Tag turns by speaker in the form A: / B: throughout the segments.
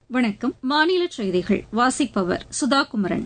A: வணக்கம் மாநில செய்திகள் வாசிப்பவர் சுதா குமரன்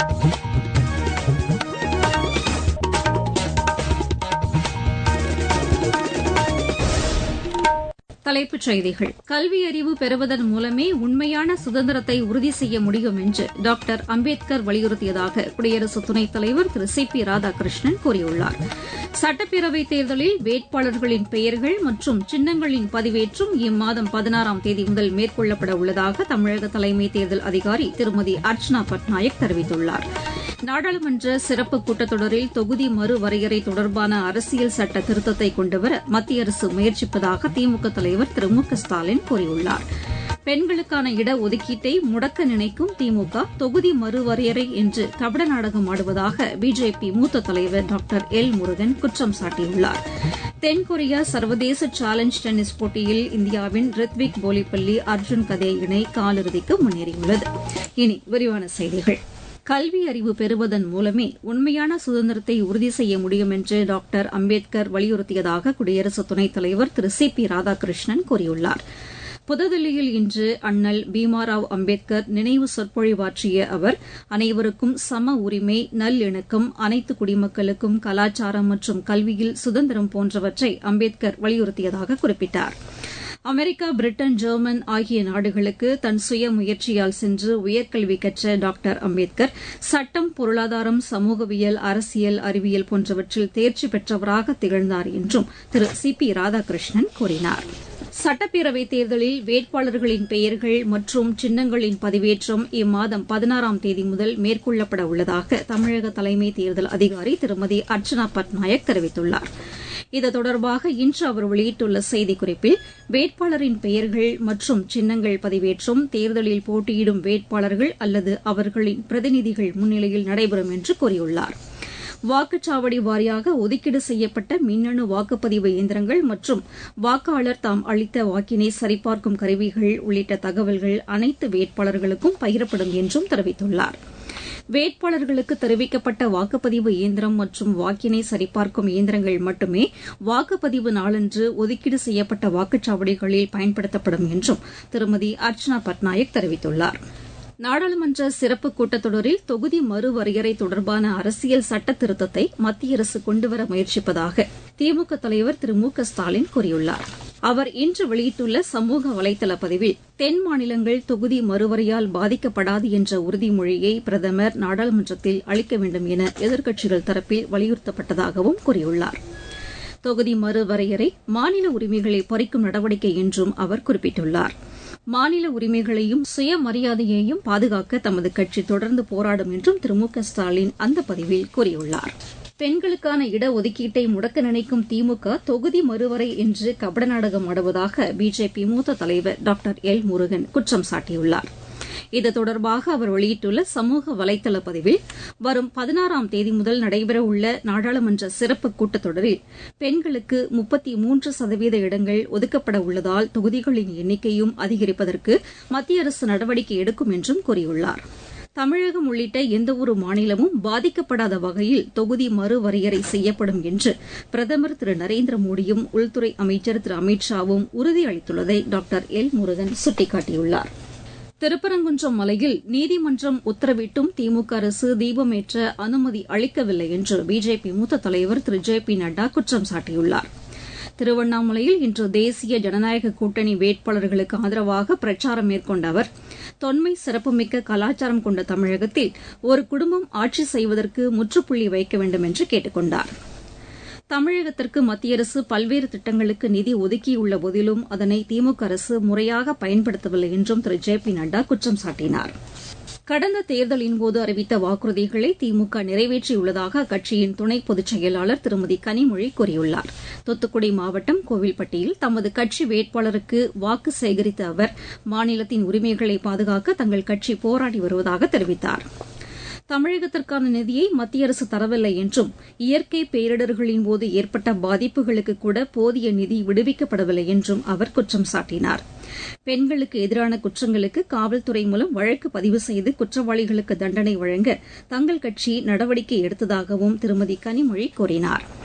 A: தலைப்புச் செய்திகள் கல்வி அறிவு பெறுவதன் மூலமே உண்மையான சுதந்திரத்தை உறுதி செய்ய முடியும் என்று டாக்டர் அம்பேத்கர் வலியுறுத்தியதாக குடியரசு துணைத் தலைவர் திரு சி பி ராதாகிருஷ்ணன் கூறியுள்ளார் சட்டப்பேரவைத் தேர்தலில் வேட்பாளர்களின் பெயர்கள் மற்றும் சின்னங்களின் பதிவேற்றும் இம்மாதம் பதினாறாம் தேதி முதல் மேற்கொள்ளப்பட உள்ளதாக தமிழக தலைமை தேர்தல் அதிகாரி திருமதி அர்ச்சனா பட்நாயக் தெரிவித்துள்ளார் நாடாளுமன்ற சிறப்பு கூட்டத்தொடரில் தொகுதி மறுவரையறை தொடர்பான அரசியல் சட்ட திருத்தத்தை கொண்டுவர மத்திய அரசு முயற்சிப்பதாக திமுக தலைவர் திரு மு க ஸ்டாலின் கூறியுள்ளார் பெண்களுக்கான இடஒதுக்கீட்டை முடக்க நினைக்கும் திமுக தொகுதி மறுவரையறை என்று கபட நாடகம் ஆடுவதாக பிஜேபி மூத்த தலைவர் டாக்டர் எல் முருகன் குற்றம் சாட்டியுள்ளார் தென்கொரியா சர்வதேச சேலஞ்ச் டென்னிஸ் போட்டியில் இந்தியாவின் ரித்விக் போலிப்பள்ளி அர்ஜுன் கதே இணை காலிறுதிக்கு முன்னேறியுள்ளது இனி விரிவான செய்திகள் கல்வி அறிவு பெறுவதன் மூலமே உண்மையான சுதந்திரத்தை உறுதி செய்ய முடியும் என்று டாக்டர் அம்பேத்கர் வலியுறுத்தியதாக குடியரசு துணைத் தலைவர் திரு சி பி ராதாகிருஷ்ணன் கூறியுள்ளார் புதுதில்லியில் இன்று அண்ணல் பீமாராவ் அம்பேத்கர் நினைவு சொற்பொழிவாற்றிய அவர் அனைவருக்கும் சம உரிமை நல்லிணக்கம் அனைத்து குடிமக்களுக்கும் கலாச்சாரம் மற்றும் கல்வியில் சுதந்திரம் போன்றவற்றை அம்பேத்கர் வலியுறுத்தியதாக குறிப்பிட்டார் அமெரிக்கா பிரிட்டன் ஜெர்மன் ஆகிய நாடுகளுக்கு தன் சுய முயற்சியால் சென்று உயர்கல்வி கற்ற டாக்டர் அம்பேத்கர் சட்டம் பொருளாதாரம் சமூகவியல் அரசியல் அறிவியல் போன்றவற்றில் தேர்ச்சி பெற்றவராக திகழ்ந்தார் என்றும் திரு சி பி ராதாகிருஷ்ணன் கூறினார் சட்டப்பேரவைத் தேர்தலில் வேட்பாளர்களின் பெயர்கள் மற்றும் சின்னங்களின் பதிவேற்றம் இம்மாதம் பதினாறாம் தேதி முதல் மேற்கொள்ளப்பட உள்ளதாக தமிழக தலைமை தேர்தல் அதிகாரி திருமதி அர்ச்சனா பட்நாயக் தெரிவித்துள்ளார் இது தொடர்பாக இன்று அவர் வெளியிட்டுள்ள செய்திக்குறிப்பில் வேட்பாளரின் பெயர்கள் மற்றும் சின்னங்கள் பதிவேற்றம் தேர்தலில் போட்டியிடும் வேட்பாளர்கள் அல்லது அவர்களின் பிரதிநிதிகள் முன்னிலையில் நடைபெறும் என்று கூறியுள்ளாா் வாக்குச்சாவடி வாரியாக ஒதுக்கீடு செய்யப்பட்ட மின்னணு வாக்குப்பதிவு இயந்திரங்கள் மற்றும் வாக்காளர் தாம் அளித்த வாக்கினை சரிபார்க்கும் கருவிகள் உள்ளிட்ட தகவல்கள் அனைத்து வேட்பாளர்களுக்கும் பகிரப்படும் என்றும் தெரிவித்துள்ளார் வேட்பாளர்களுக்கு தெரிவிக்கப்பட்ட வாக்குப்பதிவு இயந்திரம் மற்றும் வாக்கினை சரிபார்க்கும் இயந்திரங்கள் மட்டுமே வாக்குப்பதிவு நாளன்று ஒதுக்கீடு செய்யப்பட்ட வாக்குச்சாவடிகளில் பயன்படுத்தப்படும் என்றும் திருமதி அர்ச்சனா பட்நாயக் தெரிவித்துள்ளாா் நாடாளுமன்ற சிறப்பு கூட்டத்தொடரில் தொகுதி மறுவரையறை தொடர்பான அரசியல் சட்ட திருத்தத்தை மத்திய அரசு கொண்டுவர முயற்சிப்பதாக திமுக தலைவர் திரு மு க ஸ்டாலின் கூறியுள்ளார் அவர் இன்று வெளியிட்டுள்ள சமூக வலைதள பதிவில் தென் மாநிலங்கள் தொகுதி மறுவரையால் பாதிக்கப்படாது என்ற உறுதிமொழியை பிரதமர் நாடாளுமன்றத்தில் அளிக்க வேண்டும் என எதிர்க்கட்சிகள் தரப்பில் வலியுறுத்தப்பட்டதாகவும் கூறியுள்ளார் தொகுதி மறுவரையறை மாநில உரிமைகளை பறிக்கும் நடவடிக்கை என்றும் அவர் குறிப்பிட்டுள்ளார் மாநில உரிமைகளையும் சுயமரியாதையையும் பாதுகாக்க தமது கட்சி தொடர்ந்து போராடும் என்றும் திரு மு க ஸ்டாலின் அந்த பதிவில் கூறியுள்ளார் பெண்களுக்கான இடஒதுக்கீட்டை முடக்க நினைக்கும் திமுக தொகுதி மறுவரை என்று கபட நாடகம் ஆடுவதாக பிஜேபி மூத்த தலைவர் டாக்டர் எல் முருகன் குற்றம் சாட்டியுள்ளார் இது தொடர்பாக அவர் வெளியிட்டுள்ள சமூக வலைதள பதிவில் வரும் பதினாறாம் தேதி முதல் நடைபெறவுள்ள நாடாளுமன்ற சிறப்பு கூட்டத்தொடரில் பெண்களுக்கு முப்பத்தி மூன்று சதவீத இடங்கள் ஒதுக்கப்பட உள்ளதால் தொகுதிகளின் எண்ணிக்கையும் அதிகரிப்பதற்கு மத்திய அரசு நடவடிக்கை எடுக்கும் என்றும் கூறியுள்ளார் தமிழகம் உள்ளிட்ட எந்தவொரு மாநிலமும் பாதிக்கப்படாத வகையில் தொகுதி மறுவரையறை செய்யப்படும் என்று பிரதமர் திரு நரேந்திர மோடியும் உள்துறை அமைச்சர் திரு அமித் ஷாவும் உறுதியளித்துள்ளதை டாக்டர் எல் முருகன் சுட்டிக்காட்டியுள்ளாா் திருப்பரங்குன்றம் மலையில் நீதிமன்றம் உத்தரவிட்டும் திமுக அரசு தீபமேற்ற அனுமதி அளிக்கவில்லை என்று பிஜேபி மூத்த தலைவர் திரு ஜே பி நட்டா குற்றம் சாட்டியுள்ளார் திருவண்ணாமலையில் இன்று தேசிய ஜனநாயக கூட்டணி வேட்பாளர்களுக்கு ஆதரவாக பிரச்சாரம் மேற்கொண்ட அவர் தொன்மை சிறப்புமிக்க கலாச்சாரம் கொண்ட தமிழகத்தில் ஒரு குடும்பம் ஆட்சி செய்வதற்கு முற்றுப்புள்ளி வைக்க வேண்டும் என்று கேட்டுக் கொண்டாா் தமிழகத்திற்கு மத்திய அரசு பல்வேறு திட்டங்களுக்கு நிதி ஒதுக்கியுள்ள போதிலும் அதனை திமுக அரசு முறையாக பயன்படுத்தவில்லை என்றும் திரு ஜே பி நட்டா குற்றம் சாட்டினார் கடந்த தேர்தலின்போது அறிவித்த வாக்குறுதிகளை திமுக நிறைவேற்றியுள்ளதாக அக்கட்சியின் துணை பொதுச் செயலாளர் திருமதி கனிமொழி கூறியுள்ளார் தூத்துக்குடி மாவட்டம் கோவில்பட்டியில் தமது கட்சி வேட்பாளருக்கு வாக்கு சேகரித்த அவர் மாநிலத்தின் உரிமைகளை பாதுகாக்க தங்கள் கட்சி போராடி வருவதாக தெரிவித்தாா் தமிழகத்திற்கான நிதியை மத்திய அரசு தரவில்லை என்றும் இயற்கை பேரிடர்களின் போது ஏற்பட்ட பாதிப்புகளுக்கு கூட போதிய நிதி விடுவிக்கப்படவில்லை என்றும் அவர் குற்றம் சாட்டினார் பெண்களுக்கு எதிரான குற்றங்களுக்கு காவல்துறை மூலம் வழக்கு பதிவு செய்து குற்றவாளிகளுக்கு தண்டனை வழங்க தங்கள் கட்சி நடவடிக்கை எடுத்ததாகவும் திருமதி கனிமொழி கூறினாா்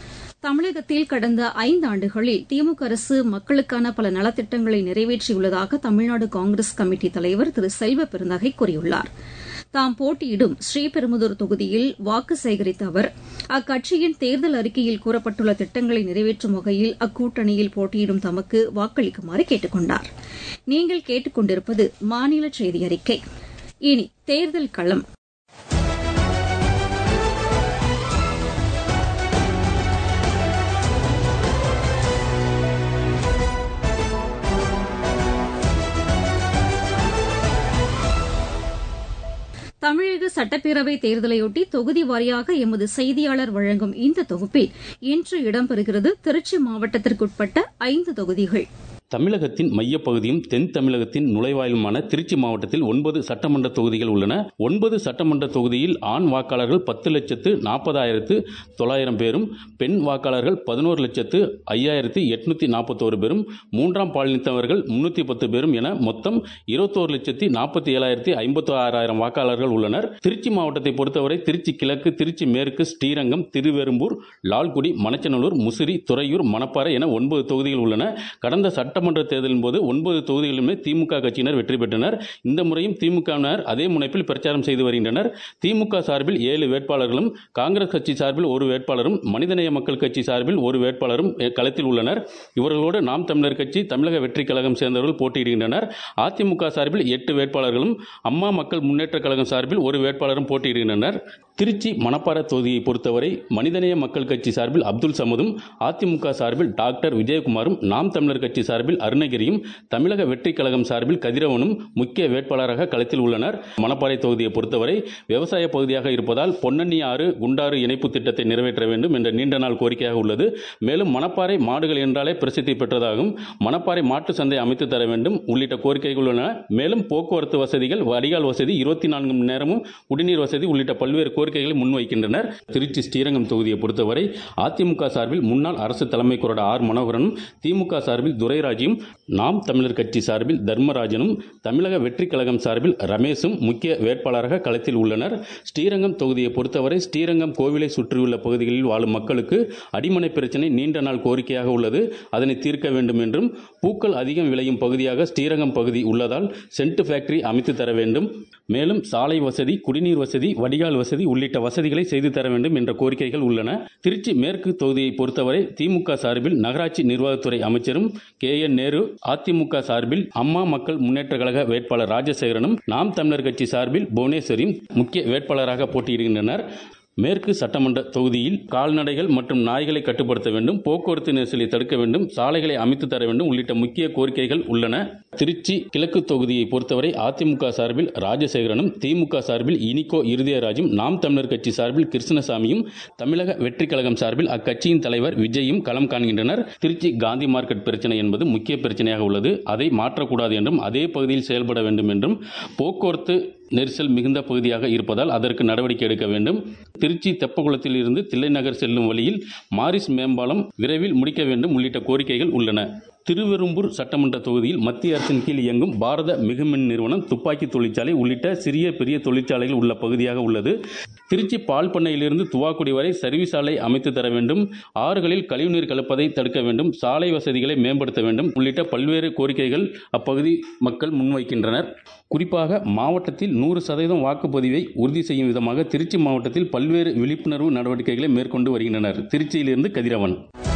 A: தமிழகத்தில் கடந்த ஐந்தாண்டுகளில் திமுக அரசு மக்களுக்கான பல நலத்திட்டங்களை நிறைவேற்றியுள்ளதாக தமிழ்நாடு காங்கிரஸ் கமிட்டி தலைவர் திரு செல்வ பெருந்தகை கூறியுள்ளார் தாம் போட்டியிடும் ஸ்ரீபெரும்புதூர் தொகுதியில் வாக்கு சேகரித்த அவர் அக்கட்சியின் தேர்தல் அறிக்கையில் கூறப்பட்டுள்ள திட்டங்களை நிறைவேற்றும் வகையில் அக்கூட்டணியில் போட்டியிடும் தமக்கு வாக்களிக்குமாறு கேட்டுக் கொண்டார் நீங்கள் கேட்டுக் கொண்டிருப்பது மாநில செய்தி அறிக்கை இனி தேர்தல் களம் தமிழக சட்டப்பேரவை தேர்தலையொட்டி தொகுதி வாரியாக எமது செய்தியாளர் வழங்கும் இந்த தொகுப்பில் இன்று இடம்பெறுகிறது திருச்சி மாவட்டத்திற்குட்பட்ட ஐந்து தொகுதிகள்
B: தமிழகத்தின் மையப்பகுதியும் தென் தமிழகத்தின் நுழைவாயிலுமான திருச்சி மாவட்டத்தில் ஒன்பது சட்டமன்ற தொகுதிகள் உள்ளன ஒன்பது சட்டமன்ற தொகுதியில் ஆண் வாக்காளர்கள் பத்து லட்சத்து நாற்பதாயிரத்து தொள்ளாயிரம் பேரும் பெண் வாக்காளர்கள் பதினோரு லட்சத்து ஐயாயிரத்து எட்நூத்தி நாற்பத்தோரு பேரும் மூன்றாம் பாலினத்தவர்கள் முன்னூத்தி பத்து பேரும் என மொத்தம் இருபத்தோரு லட்சத்தி நாற்பத்தி ஏழாயிரத்தி ஐம்பத்தி ஆறாயிரம் வாக்காளர்கள் உள்ளனர் திருச்சி மாவட்டத்தை பொறுத்தவரை திருச்சி கிழக்கு திருச்சி மேற்கு ஸ்ரீரங்கம் திருவெரும்பூர் லால்குடி மணச்சநல்லூர் முசிறி துறையூர் மணப்பாறை என ஒன்பது தொகுதிகள் உள்ளன கடந்த சட்ட சட்டமன்ற தேர்தலின் போது ஒன்பது தொகுதிகளிலுமே திமுக கட்சியினர் வெற்றி பெற்றனர் இந்த முறையும் திமுகவினர் அதே முனைப்பில் பிரச்சாரம் செய்து வருகின்றனர் திமுக சார்பில் ஏழு வேட்பாளர்களும் காங்கிரஸ் கட்சி சார்பில் ஒரு வேட்பாளரும் மனிதநேய மக்கள் கட்சி சார்பில் ஒரு வேட்பாளரும் களத்தில் உள்ளனர் இவர்களோடு நாம் தமிழர் கட்சி தமிழக வெற்றி கழகம் சேர்ந்தவர்கள் போட்டியிடுகின்றனர் அதிமுக சார்பில் எட்டு வேட்பாளர்களும் அம்மா மக்கள் முன்னேற்ற கழகம் சார்பில் ஒரு வேட்பாளரும் போட்டியிடுகின்றனர் திருச்சி மணப்பாறை தொகுதியை பொறுத்தவரை மனிதநேய மக்கள் கட்சி சார்பில் அப்துல் சமதும் அதிமுக சார்பில் டாக்டர் விஜயகுமாரும் நாம் தமிழர் கட்சி சார்பில் அருணகிரியும் தமிழக வெற்றி கழகம் சார்பில் கதிரவனும் முக்கிய வேட்பாளராக களத்தில் உள்ளனர் மணப்பாறை தொகுதியை பொறுத்தவரை விவசாய பகுதியாக இருப்பதால் பொன்னண்ணி ஆறு குண்டாறு இணைப்பு திட்டத்தை நிறைவேற்ற வேண்டும் என்ற நீண்ட நாள் கோரிக்கையாக உள்ளது மேலும் மணப்பாறை மாடுகள் என்றாலே பிரசித்தி பெற்றதாகும் மணப்பாறை மாட்டு சந்தை அமைத்து தர வேண்டும் உள்ளிட்ட கோரிக்கைகள் உள்ளன மேலும் போக்குவரத்து வசதிகள் வடிகால் வசதி இருபத்தி நான்கு மணி நேரமும் குடிநீர் வசதி உள்ளிட்ட பல்வேறு கோரிக்கைகளை முன்வைக்கின்றனர் திருச்சி ஸ்ரீரங்கம் தொகுதியை பொறுத்தவரை அதிமுக சார்பில் முன்னாள் அரசு தலைமை கொறடா ஆர் மனோகரனும் திமுக சார்பில் துரைராஜும் நாம் தமிழர் கட்சி சார்பில் தர்மராஜனும் தமிழக வெற்றி கழகம் சார்பில் ரமேஷும் முக்கிய வேட்பாளராக களத்தில் உள்ளனர் ஸ்ரீரங்கம் தொகுதியை பொறுத்தவரை ஸ்ரீரங்கம் கோவிலை சுற்றியுள்ள பகுதிகளில் வாழும் மக்களுக்கு அடிமனை பிரச்சினை நீண்ட நாள் கோரிக்கையாக உள்ளது அதனை தீர்க்க வேண்டும் என்றும் பூக்கள் அதிகம் விளையும் பகுதியாக ஸ்ரீரங்கம் பகுதி உள்ளதால் சென்ட் ஃபேக்டரி அமைத்து தர வேண்டும் மேலும் சாலை வசதி குடிநீர் வசதி வடிகால் வசதி உள்ளிட்ட வசதிகளை செய்து தர வேண்டும் என்ற கோரிக்கைகள் உள்ளன திருச்சி மேற்கு தொகுதியை பொறுத்தவரை திமுக சார்பில் நகராட்சி நிர்வாகத்துறை அமைச்சரும் கே என் நேரு அதிமுக சார்பில் அம்மா மக்கள் முன்னேற்ற கழக வேட்பாளர் ராஜசேகரனும் நாம் தமிழர் கட்சி சார்பில் புவனேஸ்வரியும் முக்கிய வேட்பாளராக போட்டியிடுகின்றனர் மேற்கு சட்டமன்ற தொகுதியில் கால்நடைகள் மற்றும் நாய்களை கட்டுப்படுத்த வேண்டும் போக்குவரத்து நெரிசலை தடுக்க வேண்டும் சாலைகளை அமைத்து தர வேண்டும் உள்ளிட்ட முக்கிய கோரிக்கைகள் உள்ளன திருச்சி கிழக்கு தொகுதியை பொறுத்தவரை அதிமுக சார்பில் ராஜசேகரனும் திமுக சார்பில் இனிகோ இருதயராஜும் நாம் தமிழர் கட்சி சார்பில் கிருஷ்ணசாமியும் தமிழக வெற்றி கழகம் சார்பில் அக்கட்சியின் தலைவர் விஜயும் களம் காண்கின்றனர் திருச்சி காந்தி மார்க்கெட் பிரச்சனை என்பது முக்கிய பிரச்சனையாக உள்ளது அதை மாற்றக்கூடாது என்றும் அதே பகுதியில் செயல்பட வேண்டும் என்றும் போக்குவரத்து நெரிசல் மிகுந்த பகுதியாக இருப்பதால் அதற்கு நடவடிக்கை எடுக்க வேண்டும் திருச்சி தெப்பகுளத்தில் இருந்து தில்லைநகர் செல்லும் வழியில் மாரிஸ் மேம்பாலம் விரைவில் முடிக்க வேண்டும் உள்ளிட்ட கோரிக்கைகள் உள்ளன திருவெரும்பூர் சட்டமன்ற தொகுதியில் மத்திய அரசின் கீழ் இயங்கும் பாரத மிகுமின் நிறுவனம் துப்பாக்கி தொழிற்சாலை உள்ளிட்ட சிறிய பெரிய தொழிற்சாலைகள் உள்ள பகுதியாக உள்ளது திருச்சி பால் பண்ணையிலிருந்து துவாக்குடி வரை சர்வீஸ் சாலை அமைத்து தர வேண்டும் ஆறுகளில் கழிவுநீர் கலப்பதை தடுக்க வேண்டும் சாலை வசதிகளை மேம்படுத்த வேண்டும் உள்ளிட்ட பல்வேறு கோரிக்கைகள் அப்பகுதி மக்கள் முன்வைக்கின்றனர் குறிப்பாக மாவட்டத்தில் நூறு சதவீதம் வாக்குப்பதிவை உறுதி செய்யும் விதமாக திருச்சி மாவட்டத்தில் பல்வேறு விழிப்புணர்வு நடவடிக்கைகளை மேற்கொண்டு வருகின்றனர் திருச்சியிலிருந்து கதிரவன்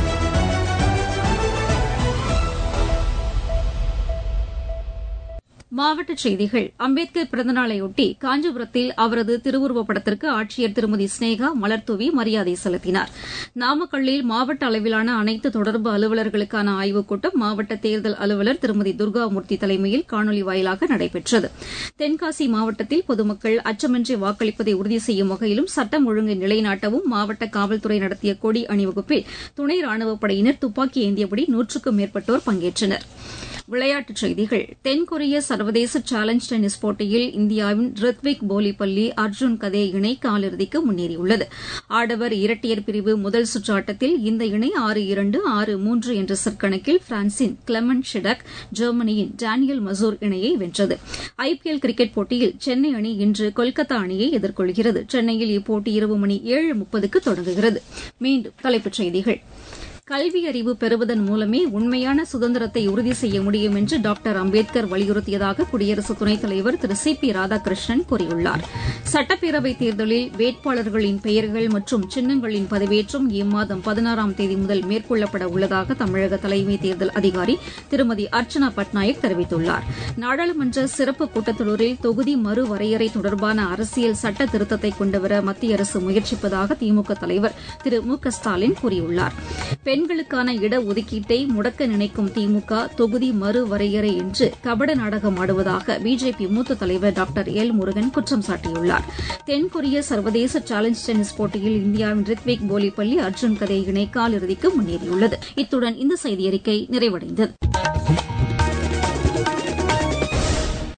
A: மாவட்டச் செய்திகள் அம்பேத்கர் பிறந்தநாளையொட்டி காஞ்சிபுரத்தில் அவரது திருவுருவப் படத்திற்கு ஆட்சியர் திருமதி ஸ்னேகா மலர்தூவி மரியாதை செலுத்தினார் நாமக்கல்லில் மாவட்ட அளவிலான அனைத்து தொடர்பு அலுவலர்களுக்கான ஆய்வுக் கூட்டம் மாவட்ட தேர்தல் அலுவலர் திருமதி துர்காமூர்த்தி தலைமையில் காணொலி வாயிலாக நடைபெற்றது தென்காசி மாவட்டத்தில் பொதுமக்கள் அச்சமின்றி வாக்களிப்பதை உறுதி செய்யும் வகையிலும் சட்டம் ஒழுங்கை நிலைநாட்டவும் மாவட்ட காவல்துறை நடத்திய கொடி அணிவகுப்பில் துணை ராணுவப் படையினர் துப்பாக்கி ஏந்தியபடி நூற்றுக்கும் மேற்பட்டோர் பங்கேற்றனர் விளையாட்டுச் செய்திகள் தென்கொரிய சர்வதேச சேலஞ்ச் டென்னிஸ் போட்டியில் இந்தியாவின் ரித்விக் போலிப்பள்ளி அர்ஜுன் கதே இணை காலிறுதிக்கு முன்னேறியுள்ளது ஆடவர் இரட்டையர் பிரிவு முதல் சுற்று ஆட்டத்தில் இந்த இணை ஆறு இரண்டு ஆறு மூன்று என்ற செற்கணக்கில் பிரான்சின் கிளமன் ஷிடக் ஜெர்மனியின் டேனியல் மசூர் இணையை வென்றது ஐபிஎல் கிரிக்கெட் போட்டியில் சென்னை அணி இன்று கொல்கத்தா அணியை எதிர்கொள்கிறது சென்னையில் இப்போட்டி இரவு மணி ஏழு முப்பதுக்கு தொடங்குகிறது மீண்டும் தலைப்புச் செய்திகள் கல்வி அறிவு பெறுவதன் மூலமே உண்மையான சுதந்திரத்தை உறுதி செய்ய முடியும் என்று டாக்டர் அம்பேத்கர் வலியுறுத்தியதாக குடியரசு துணைத் தலைவர் திரு சி பி ராதாகிருஷ்ணன் கூறியுள்ளார் சட்டப்பேரவைத் தேர்தலில் வேட்பாளர்களின் பெயர்கள் மற்றும் சின்னங்களின் பதிவேற்றம் இம்மாதம் பதினாறாம் தேதி முதல் மேற்கொள்ளப்பட உள்ளதாக தமிழக தலைமை தேர்தல் அதிகாரி திருமதி அர்ச்சனா பட்நாயக் தெரிவித்துள்ளார் நாடாளுமன்ற சிறப்பு கூட்டத்தொடரில் தொகுதி மறுவரையறை தொடர்பான அரசியல் சட்ட திருத்தத்தை கொண்டுவர மத்திய அரசு முயற்சிப்பதாக திமுக தலைவர் திரு மு க ஸ்டாலின் கூறியுள்ளார் பெண்களுக்கான இடஒதுக்கீட்டை முடக்க நினைக்கும் திமுக தொகுதி மறுவரையறை என்று கபட நாடகம் ஆடுவதாக பிஜேபி மூத்த தலைவர் டாக்டர் எல் முருகன் குற்றம் சாட்டியுள்ளார் தென்கொரிய சர்வதேச சேலஞ்ச் டென்னிஸ் போட்டியில் இந்தியாவின் ரித்விக் போலிப்பள்ளி அர்ஜுன் கதே இணை காலிறுதிக்கு முன்னேறியுள்ளது இத்துடன் இந்த செய்தியறிக்கை நிறைவடைந்தது